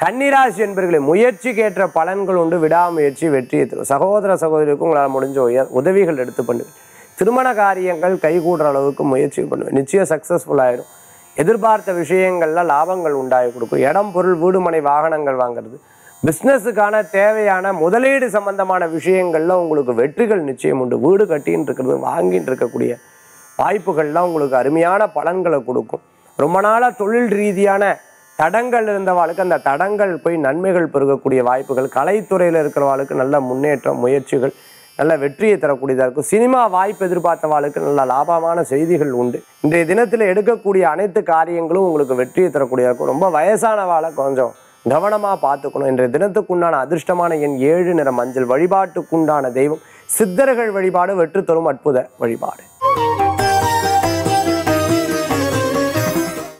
கன்னிராசி என்பர்களை முயற்சிக்கேற்ற பலன்கள் உண்டு விடாமுயற்சி வெற்றியை தரும் சகோதர சகோதரிக்கும் உங்களால் முடிஞ்ச உய- உதவிகள் எடுத்து பண்ணுவேன் திருமண காரியங்கள் கைகூடுற அளவுக்கு முயற்சி பண்ணுவேன் நிச்சயம் சக்ஸஸ்ஃபுல் ஆயிடும் எதிர்பார்த்த விஷயங்கள்ல லாபங்கள் உண்டாகி கொடுக்கும் இடம் பொருள் வீடு மனை வாகனங்கள் வாங்குறது பிஸ்னஸுக்கான தேவையான முதலீடு சம்பந்தமான விஷயங்கள்ல உங்களுக்கு வெற்றிகள் நிச்சயம் உண்டு வீடு கட்டின்னு இருக்கிறது வாங்கின்னு இருக்கக்கூடிய வாய்ப்புகள்லாம் உங்களுக்கு அருமையான பலன்களை கொடுக்கும் ரொம்ப நாளாக தொழில் ரீதியான தடங்கள் இருந்தவாளுக்கு அந்த தடங்கள் போய் நன்மைகள் பெருகக்கூடிய வாய்ப்புகள் கலைத்துறையில் இருக்கிறவாளுக்கு நல்ல முன்னேற்றம் முயற்சிகள் நல்ல வெற்றியை தரக்கூடியதாக இருக்கும் சினிமா வாய்ப்பு எதிர்பார்த்தவாளுக்கு நல்ல லாபமான செய்திகள் உண்டு இன்றைய தினத்தில் எடுக்கக்கூடிய அனைத்து காரியங்களும் உங்களுக்கு வெற்றியை தரக்கூடியதாக இருக்கும் ரொம்ப வயசானவாளை கொஞ்சம் கவனமாக பார்த்துக்கணும் இன்றைய தினத்துக்குண்டான அதிர்ஷ்டமான எண் ஏழு நிற மஞ்சள் வழிபாட்டுக்குண்டான தெய்வம் சித்தர்கள் வழிபாடு வெற்றி தரும் அற்புத வழிபாடு